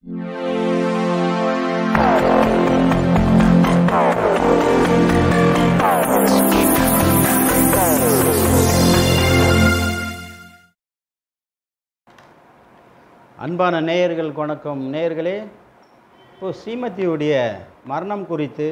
அன்பான நேயர்களுக்கு வணக்கம் நேயர்களே இப்போ ஸ்ரீமதியுடைய மரணம் குறித்து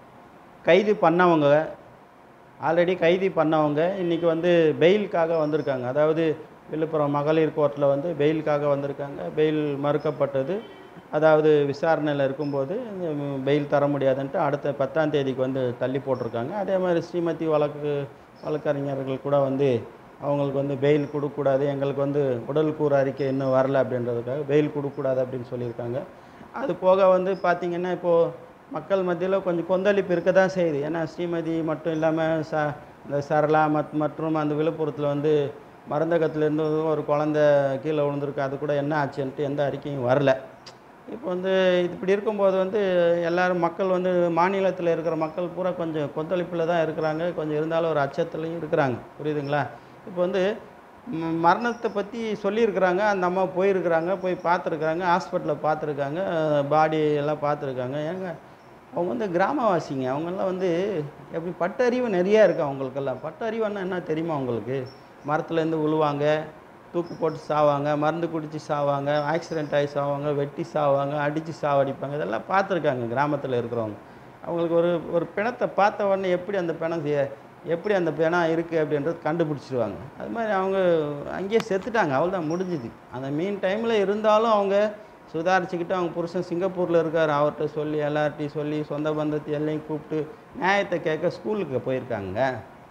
கைது பண்ணவங்க ஆல்ரெடி கைது பண்ணவங்க இன்றைக்கி வந்து பெயிலுக்காக வந்திருக்காங்க அதாவது விழுப்புரம் மகளிர் கோர்ட்டில் வந்து பெயிலுக்காக வந்திருக்காங்க பெயில் மறுக்கப்பட்டது அதாவது விசாரணையில் இருக்கும்போது இந்த பெயில் தர முடியாதுன்ட்டு அடுத்த பத்தாம் தேதிக்கு வந்து தள்ளி போட்டிருக்காங்க அதே மாதிரி ஸ்ரீமதி வழக்கு வழக்கறிஞர்கள் கூட வந்து அவங்களுக்கு வந்து பெயில் கொடுக்கக்கூடாது எங்களுக்கு வந்து உடல் கூறு அறிக்கை இன்னும் வரல அப்படின்றதுக்காக பெயில் கொடுக்கக்கூடாது அப்படின்னு சொல்லியிருக்காங்க அது போக வந்து பார்த்திங்கன்னா இப்போது மக்கள் மத்தியில் கொஞ்சம் கொந்தளிப்பு இருக்க தான் செய்யுது ஏன்னா ஸ்ரீமதி மட்டும் இல்லாமல் ச இந்த சரளா மத் மற்றும் அந்த விழுப்புரத்தில் வந்து மருந்தகத்துலேருந்து ஒரு குழந்த கீழே விழுந்திருக்கு அது கூட என்ன ஆச்சுன்ட்டு எந்த அறிக்கையும் வரல இப்போ வந்து இது இப்படி இருக்கும்போது வந்து எல்லாரும் மக்கள் வந்து மாநிலத்தில் இருக்கிற மக்கள் பூரா கொஞ்சம் கொந்தளிப்பில் தான் இருக்கிறாங்க கொஞ்சம் இருந்தாலும் ஒரு அச்சத்துலையும் இருக்கிறாங்க புரியுதுங்களா இப்போ வந்து ம- மரணத்தை பற்றி சொல்லியிருக்கிறாங்க அந்த அம்மா போயிருக்கிறாங்க போய் பார்த்துருக்குறாங்க ஹாஸ்பிட்டலில் பார்த்துருக்காங்க பாடி எல்லாம் பார்த்துருக்காங்க ஏங்க அவங்க வந்து கிராமவாசிங்க அவங்கெல்லாம் வந்து எப்படி பட்டறிவு நிறையா இருக்குது அவங்களுக்கெல்லாம் பட்டறிவுன்னா என்ன தெரியுமா அவங்களுக்கு மரத்துலேருந்து விழுவாங்க தூக்கு போட்டு சாவாங்க மருந்து குடித்து சாவாங்க ஆக்சிடென்ட் ஆகி சாவாங்க வெட்டி சாவாங்க அடித்து சாவடிப்பாங்க இதெல்லாம் பார்த்துருக்காங்க கிராமத்தில் இருக்கிறவங்க அவங்களுக்கு ஒரு ஒரு பிணத்தை பார்த்த உடனே எப்படி அந்த பிணம் செ- எப்படி அந்த பிணம் இருக்குது அப்படின்றது கண்டுபிடிச்சிருவாங்க அது மாதிரி அவங்க அங்கேயே செத்துட்டாங்க அவ்வளோதான் முடிஞ்சுது அந்த மீன் டைமில் இருந்தாலும் அவங்க சுதாரிச்சுக்கிட்டு அவங்க புருஷன் சிங்கப்பூரில் இருக்கார் அவர்கிட்ட சொல்லி எல்லார்ட்டையும் சொல்லி சொந்த பந்தத்தை எல்லையும் கூப்பிட்டு நியாயத்தை கேட்க ஸ்கூலுக்கு போயிருக்காங்க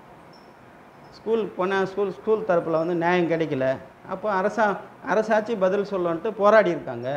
ஸ்கூலுக்கு போனால் ஸ்கூல் ஸ்கூல் தரப்பில் வந்து நியாயம் கிடைக்கல அப்போ அரசா அரசாட்சி பதில் சொல்லன்ட்டு போராடி இருக்காங்க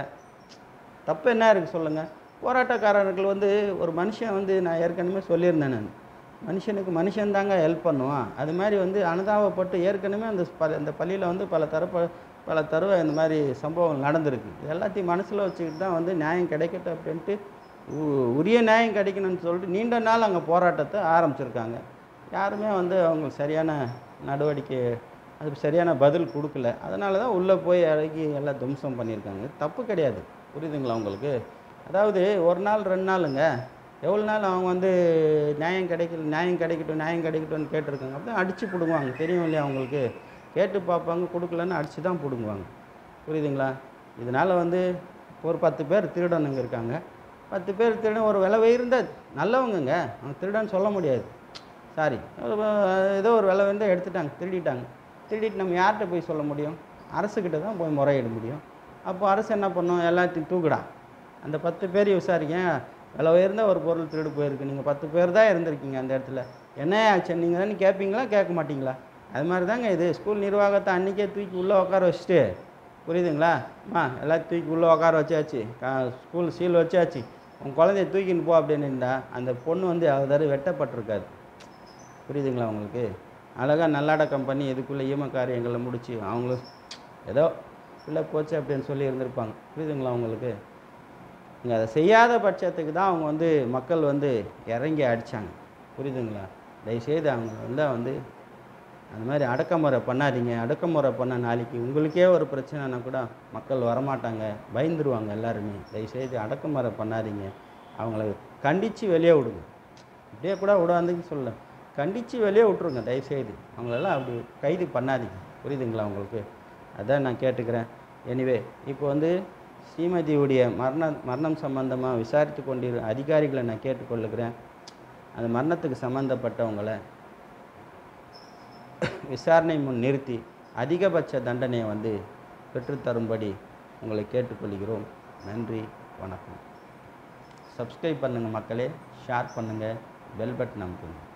தப்பு என்ன இருக்குது சொல்லுங்கள் போராட்டக்காரர்கள் வந்து ஒரு மனுஷன் வந்து நான் ஏற்கனவே சொல்லியிருந்தேன் நான் மனுஷனுக்கு மனுஷன் தாங்க ஹெல்ப் பண்ணுவான் அது மாதிரி வந்து அனுதாபப்பட்டு ஏற்கனவே அந்த ப அந்த பள்ளியில் வந்து பல தரப்ப பல தடவை இந்த மாதிரி சம்பவங்கள் நடந்திருக்கு இது எல்லாத்தையும் மனசில் வச்சுக்கிட்டு தான் வந்து நியாயம் கிடைக்கட்டும் அப்படின்ட்டு உ- உரிய நியாயம் கிடைக்கணும்னு சொல்லிட்டு நீண்ட நாள் அங்கே போராட்டத்தை ஆரம்பிச்சிருக்காங்க யாருமே வந்து அவங்களுக்கு சரியான நடவடிக்கை அதுக்கு சரியான பதில் கொடுக்கல அதனால தான் உள்ளே போய் இறங்கி எல்லாம் தும்சம் பண்ணியிருக்காங்க தப்பு கிடையாது புரியுதுங்களா உங்களுக்கு அதாவது ஒரு நாள் ரெண்டு நாளுங்க எவ்வளோ நாள் அவங்க வந்து நியாயம் கிடைக்கல நியாயம் கிடைக்கட்டும் நியாயம் கிடைக்கட்டும்னு கேட்டிருக்காங்க அப்படி அடித்து பிடுங்குவாங்க தெரியும் இல்லையா அவங்களுக்கு கேட்டு பார்ப்பாங்க கொடுக்கலன்னு அடித்து தான் பிடுங்குவாங்க புரியுதுங்களா இதனால் வந்து ஒரு பத்து பேர் திருடனுங்க இருக்காங்க பத்து பேர் திருடன் ஒரு விலை உயர்ந்த நல்லவங்கங்க அவங்க திருடன்னு சொல்ல முடியாது சாரி ஏதோ ஒரு விலை வந்து எடுத்துட்டாங்க திருடிட்டாங்க திருடிட்டு நம்ம யார்கிட்ட போய் சொல்ல முடியும் அரசுக்கிட்ட தான் போய் முறையிட முடியும் அப்போ அரசு என்ன பண்ணும் எல்லாத்தையும் தூக்குடா அந்த பத்து பேர் விசாரிக்க விலை உயர்ந்த ஒரு பொருள் திருடு போயிருக்கு நீங்கள் பத்து பேர் தான் இருந்திருக்கீங்க அந்த இடத்துல என்ன ஆச்சு நீங்கள் தானே கேட்பீங்களா கேட்க மாட்டீங்களா அது மாதிரி தாங்க இது ஸ்கூல் நிர்வாகத்தை அன்றைக்கே தூக்கி உள்ளே உட்கார வச்சுட்டு புரியுதுங்களா அம்மா எல்லாத்தையும் தூக்கி உள்ளே உட்கார வச்சாச்சு கா- ஸ்கூல் சீல் வச்சாச்சு உன் குழந்தைய தூக்கின்னு போ அப்படின்னு இருந்தா அந்த பொண்ணு வந்து அதாவது வெட்டப்பட்டிருக்காது புரியுதுங்களா உங்களுக்கு அழகாக நல்லடக்கம் பண்ணி இதுக்குள்ளே ஈம காரியங்களை முடிச்சு அவங்களும் ஏதோ உள்ளே போச்சு அப்படின்னு சொல்லி இருந்திருப்பாங்க புரியுதுங்களா உங்களுக்கு நீங்கள் அதை செய்யாத பட்சத்துக்கு தான் அவங்க வந்து மக்கள் வந்து இறங்கி அடித்தாங்க புரியுதுங்களா தயவுசெய்து அவங்க வந்து வந்து அந்த மாதிரி அடக்குமுறை பண்ணாதீங்க அடக்குமுறை பண்ண நாளைக்கு உங்களுக்கே ஒரு பிரச்சனைனா கூட மக்கள் வரமாட்டாங்க பயந்துருவாங்க எல்லாருமே தயவுசெய்து அடக்குமுறை பண்ணாதீங்க அவங்கள கண்டித்து வெளியே விடுங்க இப்படியே கூட விடாதுன்னு சொல்ல கண்டித்து வெளியே விட்ருங்க தயவுசெய்து அவங்களெல்லாம் அப்படி கைது பண்ணாதீங்க புரியுதுங்களா உங்களுக்கு அதான் நான் கேட்டுக்கிறேன் எனிவே இப்போ வந்து ஸ்ரீமதியுடைய மரண மரணம் சம்பந்தமாக விசாரித்து கொண்டிரு அதிகாரிகளை நான் கேட்டுக்கொள்ளுகிறேன் அந்த மரணத்துக்கு சம்மந்தப்பட்டவங்களை விசாரணை முன் நிறுத்தி அதிகபட்ச தண்டனையை வந்து பெற்றுத்தரும்படி உங்களை கேட்டுக்கொள்கிறோம் நன்றி வணக்கம் சப்ஸ்கிரைப் பண்ணுங்கள் மக்களே ஷேர் பண்ணுங்கள் பெல் பட்டன் அமுக்குங்க